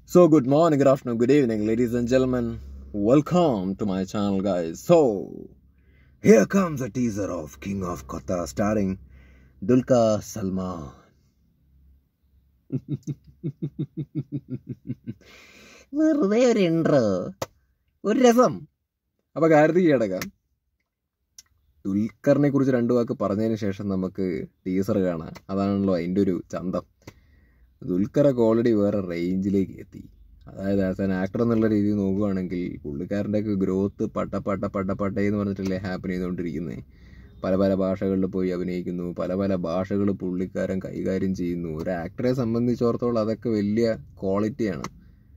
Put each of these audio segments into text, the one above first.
So, good morning, good afternoon, good evening, ladies and gentlemen. Welcome to my channel, guys. So, here comes a teaser of King of Kotha starring Dulka Salman. വെറുതെ ഒരു intro ഒരു രസം അപ്പൊ കാര്യത്തിൽ കിടക്കാം ദുൽഖറിനെ കുറിച്ച് രണ്ടു വാക്ക് പറഞ്ഞതിന് ശേഷം നമുക്ക് ടീസർ കാണാം അതാണല്ലോ അതിൻ്റെ ഒരു ചന്തം ദുൽഖറൊക്കെ ഓൾറെഡി വേറെ റേഞ്ചിലേക്ക് എത്തി അതായത് ആസ് ആൻ ആക്ടർ എന്നുള്ള രീതിയിൽ നോക്കുകയാണെങ്കിൽ പുള്ളിക്കാരൻ്റെയൊക്കെ ഗ്രോത്ത് പട്ട പട്ട പട്ട പട്ട എന്ന് പറഞ്ഞിട്ടല്ലേ ഹാപ്പൻ ചെയ്തുകൊണ്ടിരിക്കുന്നത് പല പല ഭാഷകളിൽ പോയി അഭിനയിക്കുന്നു പല പല ഭാഷകൾ പുള്ളിക്കാരൻ കൈകാര്യം ചെയ്യുന്നു ഒരു ആക്ടറെ സംബന്ധിച്ചിടത്തോളം അതൊക്കെ വലിയ ക്വാളിറ്റിയാണ്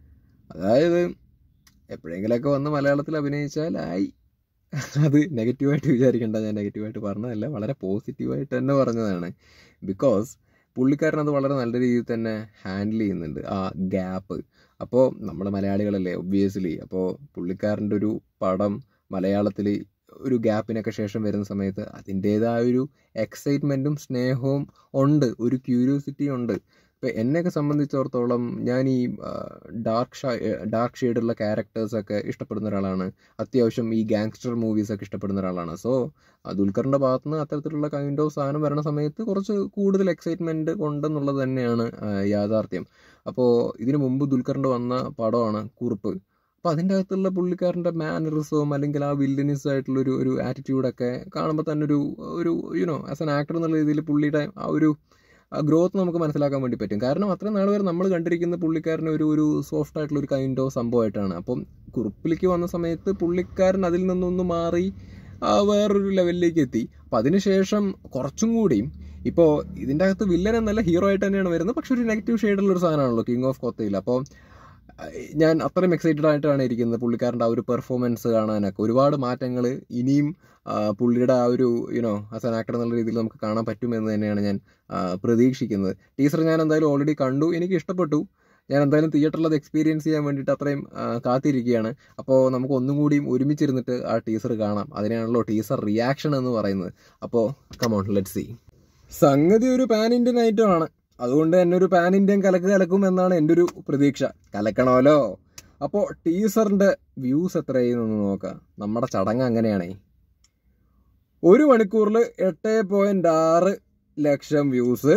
അതായത് എപ്പോഴെങ്കിലൊക്കെ വന്ന് മലയാളത്തിൽ അഭിനയിച്ചാൽ ആയി അത് നെഗറ്റീവായിട്ട് വിചാരിക്കേണ്ട ഞാൻ നെഗറ്റീവായിട്ട് പറഞ്ഞതല്ല വളരെ പോസിറ്റീവായിട്ട് തന്നെ പറഞ്ഞതാണ് ബിക്കോസ് പുള്ളിക്കാരൻ അത് വളരെ നല്ല രീതിയിൽ തന്നെ ഹാൻഡിൽ ചെയ്യുന്നുണ്ട് ആ ഗ്യാപ്പ് അപ്പോൾ നമ്മൾ മലയാളികളല്ലേ ഒബ്വിയസ്ലി അപ്പോൾ പുള്ളിക്കാരൻ്റെ ഒരു പടം മലയാളത്തിൽ ഒരു ഗ്യാപ്പിനൊക്കെ ശേഷം വരുന്ന സമയത്ത് അതിൻ്റേതായ ഒരു എക്സൈറ്റ്മെൻറ്റും സ്നേഹവും ഉണ്ട് ഒരു ക്യൂരിയോസിറ്റി ഉണ്ട് ഇപ്പം എന്നെയൊക്കെ സംബന്ധിച്ചിടത്തോളം ഞാൻ ഈ ഡാർക്ക് ഷാ ഡാർക്ക് ഷെയ്ഡുള്ള ക്യാരക്ടേഴ്സൊക്കെ ഇഷ്ടപ്പെടുന്ന ഒരാളാണ് അത്യാവശ്യം ഈ ഗാങ്സ്റ്റർ മൂവീസൊക്കെ ഇഷ്ടപ്പെടുന്ന ഒരാളാണ് സോ ദുൽഖറിൻ്റെ ഭാഗത്ത് നിന്ന് അത്തരത്തിലുള്ള കൈൻഡ് ഓഫ് സാധനം വരുന്ന സമയത്ത് കുറച്ച് കൂടുതൽ എക്സൈറ്റ്മെൻറ്റ് ഉണ്ടെന്നുള്ളത് തന്നെയാണ് യാഥാർത്ഥ്യം അപ്പോൾ ഇതിനു മുമ്പ് ദുൽഖറിൻ്റെ വന്ന പടമാണ് കുറുപ്പ് അപ്പോൾ അതിൻ്റെ അകത്തുള്ള പുള്ളിക്കാരൻ്റെ മാനറിസവും അല്ലെങ്കിൽ ആ വില്ലനിസ് ആയിട്ടുള്ള ഒരു ഒരു ആറ്റിറ്റ്യൂഡൊക്കെ കാണുമ്പോൾ തന്നെ ഒരു ഒരു യുനോ ആസ് എൻ ആക്ടർ എന്നുള്ള രീതിയിൽ പുള്ളിയുടെ ആ ഒരു ഗ്രോത്ത് നമുക്ക് മനസ്സിലാക്കാൻ വേണ്ടി പറ്റും കാരണം അത്രയും നാൾ വരെ നമ്മൾ കണ്ടിരിക്കുന്ന പുള്ളിക്കാരന് ഒരു ഒരു സോഫ്റ്റ് ആയിട്ടുള്ള ഒരു കൈൻഡ് ഓഫ് സംഭവമായിട്ടാണ് അപ്പം കുറുപ്പിലേക്ക് വന്ന സമയത്ത് പുള്ളിക്കാരൻ അതിൽ നിന്നൊന്ന് മാറി വേറൊരു ലെവലിലേക്ക് എത്തി അപ്പം അതിനുശേഷം കുറച്ചും കൂടിയും ഇപ്പോൾ ഇതിൻ്റെ അകത്ത് വില്ലൻ എന്നല്ല ഹീറോ ആയിട്ട് തന്നെയാണ് വരുന്നത് പക്ഷെ ഒരു നെഗറ്റീവ് ഷെയ്ഡുള്ള ഒരു സാധനമാണല്ലോ കിങ് ഓഫ് കൊത്തയിൽ അപ്പോൾ ഞാൻ അത്രയും എക്സൈറ്റഡ് ആയിട്ടാണ് ഇരിക്കുന്നത് പുള്ളിക്കാരൻ്റെ ആ ഒരു പെർഫോമൻസ് കാണാനൊക്കെ ഒരുപാട് മാറ്റങ്ങൾ ഇനിയും പുള്ളിയുടെ ആ ഒരു യുനോ ആസ് ആൻ ആക്ടർ എന്നുള്ള രീതിയിൽ നമുക്ക് കാണാൻ പറ്റുമെന്ന് തന്നെയാണ് ഞാൻ പ്രതീക്ഷിക്കുന്നത് ടീസർ ഞാൻ എന്തായാലും ഓൾറെഡി കണ്ടു എനിക്ക് ഇഷ്ടപ്പെട്ടു ഞാൻ എന്തായാലും തിയേറ്ററിൽ അത് എക്സ്പീരിയൻസ് ചെയ്യാൻ വേണ്ടിയിട്ട് അത്രയും കാത്തിരിക്കുകയാണ് അപ്പോൾ നമുക്ക് ഒന്നും കൂടിയും ഒരുമിച്ചിരുന്നിട്ട് ആ ടീസർ കാണാം അതിനാണല്ലോ ടീസർ റിയാക്ഷൻ എന്ന് പറയുന്നത് അപ്പോൾ കമോൺ ലെറ്റ് സി സംഗതി ഒരു പാൻ ഇന്ത്യൻ ഐറ്റമാണ് അതുകൊണ്ട് തന്നെ ഒരു പാൻ ഇന്ത്യൻ കലക്ക് കലക്കും എന്നാണ് എൻ്റെ ഒരു പ്രതീക്ഷ കലക്കണമല്ലോ അപ്പോൾ ടീസറിൻ്റെ വ്യൂസ് എത്രയെന്നൊന്ന് നോക്കാം നമ്മുടെ ചടങ്ങ് അങ്ങനെയാണേ ഒരു മണിക്കൂറിൽ എട്ട് പോയിന്റ് ആറ് ലക്ഷം വ്യൂസ്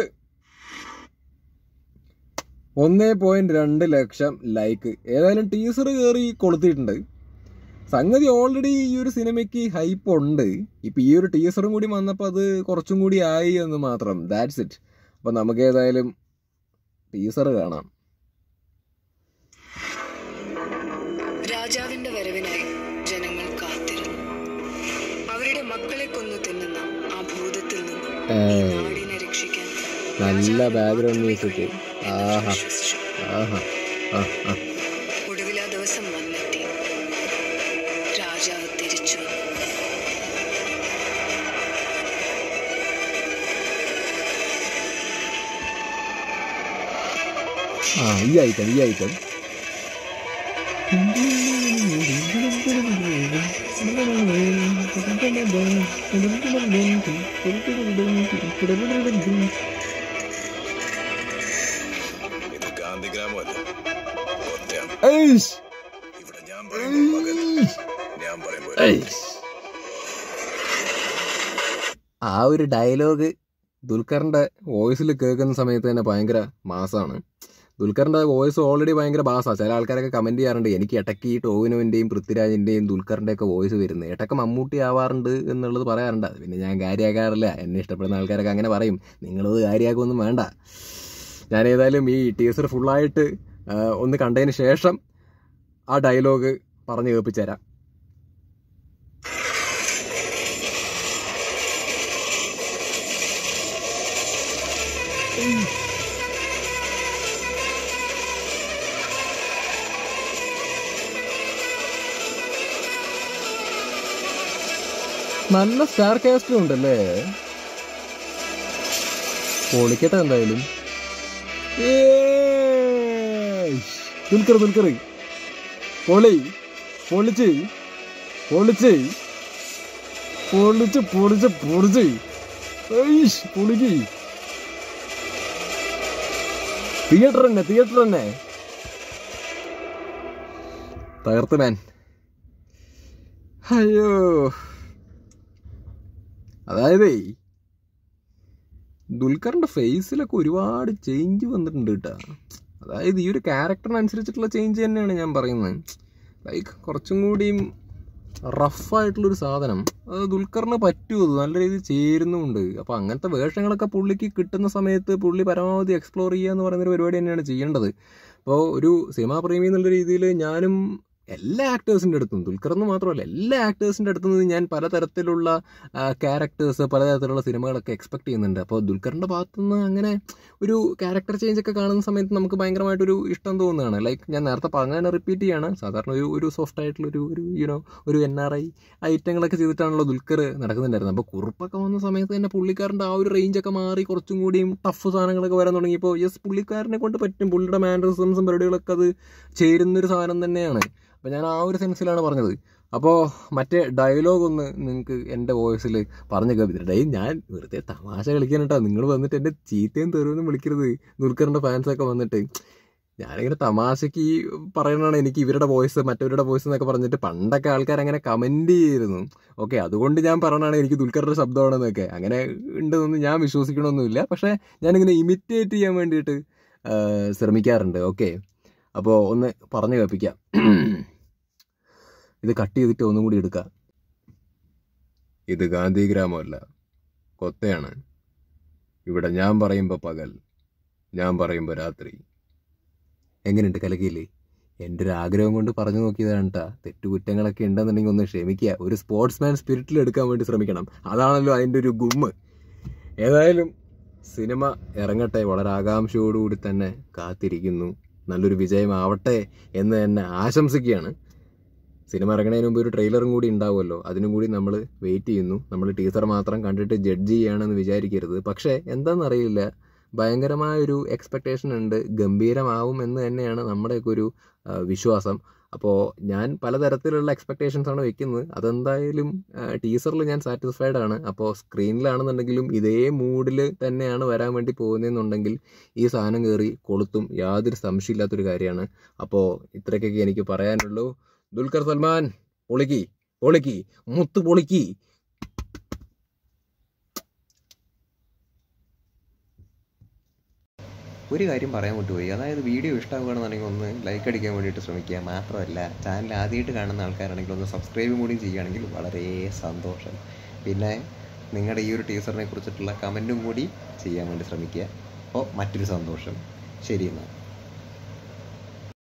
ഒന്ന് പോയിന്റ് രണ്ട് ലക്ഷം ലൈക്ക് ഏതായാലും ടീസർ കയറി കൊളുത്തിയിട്ടുണ്ട് സംഗതി ഓൾറെഡി ഈ ഒരു സിനിമയ്ക്ക് ഹൈപ്പ് ഉണ്ട് ഇപ്പം ഈ ഒരു ടീസറും കൂടി വന്നപ്പോൾ അത് കുറച്ചും കൂടി ആയി എന്ന് മാത്രം ദാറ്റ്സ് ഇറ്റ് അപ്പം നമുക്ക് ഏതായാലും ടീസർ കാണാം രാജാവിന്റെ വരവിനായി ജനങ്ങൾ കാത്തിരുന്നു അവരുടെ മക്കളെ കൊന്നു തിന്നുന്ന ആ ഭൂതത്തിൽ നിന്ന് ഈ നാടിനെ രക്ഷിക്കാൻ നല്ല രാജാവിന് ബാക്ക്ഗ്രൗണ്ട് മാത്രമേ മ്യൂസിക് കഴിയൂ എന്ന് ആഹാ വിശ്വസിച്ചു ആഹാ ആ ആ ഒടുവിൽ ആ ദിവസം വന്നെത്തി രാജാവ് തിരിച്ചു വന്നു ആ ഈ ഐറ്റം ഈ ഐറ്റം ഇത് ഗാന്ധിഗ്രാമമല്ല കൊത്തയാണ് ഏയ്ഷ്, ഇവിടെ ഞാൻ പറയുമ്പോൾ മകൻ ഞാൻ പറയുമ്പോൾ ഏയ്ഷ്. ആ ഒരു ഡയലോഗ് ദുൽഖറിന്റെ വോയിസിൽ കേൾക്കുന്ന സമയത്ത് തന്നെ ഭയങ്കര മാസാണ് ദുൽഖറിന്റെ വോയിസ് ഓൾറെഡി ഭയങ്കര ബാസാണ് ചില ആൾക്കാരൊക്കെ കമന്റ് ചെയ്യാറുണ്ട് എനിക്ക് ഇടയ്ക്ക് ഈ ടോവിനോവിന്റെയും പൃഥ്വിരാജിന്റെയും ദുൽഖറിന്റെ ഒക്കെ വോയിസ് വരുന്നത് ഇടയ്ക്ക് മമ്മൂട്ടി ആവാറുണ്ട് എന്നുള്ളത് പറയാറുണ്ട് അത് പിന്നെ ഞാൻ കാര്യമാക്കാറില്ല എന്നെ ഇഷ്ടപ്പെടുന്ന ആൾക്കാരൊക്കെ അങ്ങനെ പറയും നിങ്ങളത് കാര്യമാക്കൊന്നും വേണ്ട ഞാൻ ഏതായാലും ഈ ടീസർ ഫുള്ളായിട്ട് ഒന്ന് കണ്ടതിന് ശേഷം ആ ഡയലോഗ് പറഞ്ഞു കേൾപ്പിച്ചു തരാം നല്ല സ്റ്റാർ കാസ്റ്റും ഉണ്ടല്ലേ പൊളിക്കട്ടെ എന്തായാലും ഏയ്! ദുൽഖർ ദുൽഖർ പൊളി പൊളിച്ച് പൊളിച്ച് പൊളിച്ച് പൊളിച്ച് പൊളിച്ച് ഏയ്ഷ്, പൊളിക്ക് തിയേറ്റർ തന്നെ തിയേറ്റർ തന്നെ തകർത്ത് മാൻ അയ്യോ അതായതേ ദുൽഖറിന്റെ ഫേസിലൊക്കെ ഒരുപാട് ചേഞ്ച് വന്നിട്ടുണ്ട് കേട്ടോ അതായത് ഈ ഒരു ക്യാരക്ടറിനനുസരിച്ചിട്ടുള്ള ചേഞ്ച് തന്നെയാണ് ഞാൻ പറയുന്നത് ലൈക്ക് കുറച്ചും കൂടിയും റഫായിട്ടുള്ളൊരു സാധനം അത് ദുൽഖറിന് പറ്റുമോ അത് നല്ല രീതിയിൽ ചേരുന്നുമുണ്ട് അപ്പോൾ അങ്ങനത്തെ വേഷങ്ങളൊക്കെ പുള്ളിക്ക് കിട്ടുന്ന സമയത്ത് പുള്ളി പരമാവധി എക്സ്പ്ലോർ ചെയ്യുക എന്ന് പറയുന്നൊരു പരിപാടി തന്നെയാണ് ചെയ്യേണ്ടത് അപ്പോൾ ഒരു സിനിമാ പ്രേമി എന്നുള്ള രീതിയിൽ ഞാനും എല്ലാ ആക്ടേഴ്സിൻ്റെ അടുത്തും ദുൽഖർ എന്ന് മാത്രമല്ല എല്ലാ ആക്ടേഴ്സിൻ്റെ അടുത്തു നിന്ന് ഞാൻ പലതരത്തിലുള്ള ക്യാരക്ടേഴ്സ് പലതരത്തിലുള്ള സിനിമകളൊക്കെ എക്സ്പെക്ട് ചെയ്യുന്നുണ്ട് അപ്പോൾ ദുൽഖറിൻ്റെ ഭാഗത്തുനിന്ന് അങ്ങനെ ഒരു ക്യാരക്ടർ ചേഞ്ച് ഒക്കെ കാണുന്ന സമയത്ത് നമുക്ക് ഭയങ്കരമായിട്ടൊരു ഇഷ്ടം തോന്നുകയാണ് ലൈക്ക് ഞാൻ നേരത്തെ പറഞ്ഞ തന്നെ റിപ്പീറ്റ് ചെയ്യാണ് സാധാരണ ഒരു ഒരു സോഫ്റ്റ് ആയിട്ടുള്ള ഒരു ഒരു യുനോ ഒരു എൻ ആർ ഐ ഐറ്റങ്ങളൊക്കെ ചെയ്തിട്ടാണല്ലോ ദുൽഖർ നടക്കുന്നുണ്ടായിരുന്നത് അപ്പോൾ കുറുപ്പൊക്കെ വന്ന സമയത്ത് തന്നെ പുള്ളിക്കാരൻ്റെ ആ ഒരു റേഞ്ചൊക്കെ മാറി കുറച്ചും കൂടിയും ടഫ് സാധനങ്ങളൊക്കെ വരാൻ തുടങ്ങിയപ്പോൾ യെസ് പുള്ളിക്കാരനെ കൊണ്ട് പറ്റും പുള്ളിയുടെ മാനറിസംസും പരിപാടികളൊക്കെ അത് ചേരുന്നൊരു സാധനം തന്നെയാണ് അപ്പോൾ ഞാൻ ആ ഒരു സെൻസിലാണ് പറഞ്ഞത് അപ്പോൾ മറ്റേ ഡയലോഗ് ഒന്ന് നിങ്ങൾക്ക് എൻ്റെ വോയിസിൽ പറഞ്ഞു കേൾപ്പിച്ചിട്ട് ഡേ ഞാൻ വെറുതെ തമാശ കളിക്കാൻ കേട്ടോ നിങ്ങൾ വന്നിട്ട് എൻ്റെ ചീത്തയും തെരുവെന്നും വിളിക്കരുത് ദുൽഖറിൻ്റെ ഫാൻസൊക്കെ വന്നിട്ട് ഞാനിങ്ങനെ തമാശയ്ക്ക് ഈ പറയണതാണ് എനിക്ക് ഇവരുടെ വോയിസ് മറ്റവരുടെ വോയിസ് എന്നൊക്കെ പറഞ്ഞിട്ട് പണ്ടൊക്കെ ആൾക്കാർ അങ്ങനെ കമൻറ്റ് ചെയ്തിരുന്നു ഓക്കെ അതുകൊണ്ട് ഞാൻ പറയണതാണ് എനിക്ക് ദുൽഖറിൻ്റെ ശബ്ദമാണെന്നൊക്കെ അങ്ങനെ ഉണ്ടെന്നൊന്നും ഞാൻ വിശ്വസിക്കണമൊന്നുമില്ല പക്ഷേ ഞാനിങ്ങനെ ഇമിറ്റേറ്റ് ചെയ്യാൻ വേണ്ടിയിട്ട് ആ, ശ്രമിക്കാറുണ്ട് ഓക്കെ അപ്പോൾ ഒന്ന് പറഞ്ഞു കേൾപ്പിക്കാം ഇത് കട്ട് ചെയ്തിട്ട് ഒന്നും കൂടി എടുക്കാം ഇത് ഗാന്ധി ഗ്രാമമല്ല കൊത്തയാണ് ഇവിടെ ഞാൻ പറയുമ്പോൾ പകൽ ഞാൻ പറയുമ്പോൾ രാത്രി എങ്ങനെയുണ്ട് കലകിയില്ലേ എൻ്റെ ഒരു ആഗ്രഹം കൊണ്ട് പറഞ്ഞു നോക്കിയതാണ് കേട്ടാ തെറ്റുകുറ്റങ്ങളൊക്കെ ഉണ്ടെന്നുണ്ടെങ്കിൽ ഒന്ന് ക്ഷമിക്കുക ഒരു സ്പോർട്സ്മാൻ സ്പിരിറ്റിൽ എടുക്കാൻ വേണ്ടി ശ്രമിക്കണം അതാണല്ലോ അതിൻ്റെ ഒരു ഗുമ്മ് ഏതായാലും സിനിമ ഇറങ്ങട്ടെ വളരെ ആകാംക്ഷയോടുകൂടി തന്നെ കാത്തിരിക്കുന്നു നല്ലൊരു വിജയമാവട്ടെ എന്ന് തന്നെ ആശംസിക്കുകയാണ് സിനിമ ഇറങ്ങുന്നതിന് മുമ്പ് ഒരു ട്രെയിലറും കൂടി ഉണ്ടാവുമല്ലോ അതിനും കൂടി നമ്മൾ വെയിറ്റ് ചെയ്യുന്നു നമ്മൾ ടീസർ മാത്രം കണ്ടിട്ട് ജഡ്ജ് ചെയ്യുകയാണെന്ന് വിചാരിക്കരുത് പക്ഷേ എന്താണെന്നറിയില്ല ഭയങ്കരമായൊരു എക്സ്പെക്റ്റേഷൻ ഉണ്ട് ഗംഭീരമാവും എന്ന് തന്നെയാണ് നമ്മുടെയൊക്കെ ഒരു ആ, വിശ്വാസം അപ്പോൾ ഞാൻ പലതരത്തിലുള്ള എക്സ്പെക്റ്റേഷൻസ് ആണ് വെക്കുന്നത് അതെന്തായാലും ടീസറിൽ ഞാൻ സാറ്റിസ്ഫൈഡ് ആണ് അപ്പോൾ സ്ക്രീനിലാണെന്നുണ്ടെങ്കിലും ഇതേ മൂഡിൽ തന്നെയാണ് വരാൻ വേണ്ടി പോകുന്നതെന്നുണ്ടെങ്കിൽ ഈ സാധനം കയറി കൊളുത്തും യാതൊരു സംശയമില്ലാത്തൊരു കാര്യമാണ് അപ്പോൾ ഇത്രയ്ക്കൊക്കെ എനിക്ക് പറയാനുള്ളൂ ദുൽഖർ സൽമാൻ പൊളിക്കി പൊളിക്കി മുത്ത് പൊളിക്കി ഒരു കാര്യം പറയാൻ വിട്ടുപോയി അതായത് വീഡിയോ ഇഷ്ടമാവുകയാണെന്നുണ്ടെങ്കിൽ ഒന്ന് ലൈക്ക് അടിക്കാൻ വേണ്ടിയിട്ട് ശ്രമിക്കുക മാത്രമല്ല ചാനൽ ആദ്യമായിട്ട് കാണുന്ന ആൾക്കാരാണെങ്കിൽ ഒന്ന് സബ്സ്ക്രൈബ് കൂടി ചെയ്യുകയാണെങ്കിൽ വളരെ സന്തോഷം പിന്നെ നിങ്ങളുടെ ഈ ഒരു ടീച്ചറിനെ കുറിച്ചിട്ടുള്ള കമൻറ്റും കൂടി ചെയ്യാൻ വേണ്ടി ശ്രമിക്കുക അപ്പോൾ മറ്റൊരു സന്തോഷം ശരി എന്നാൽ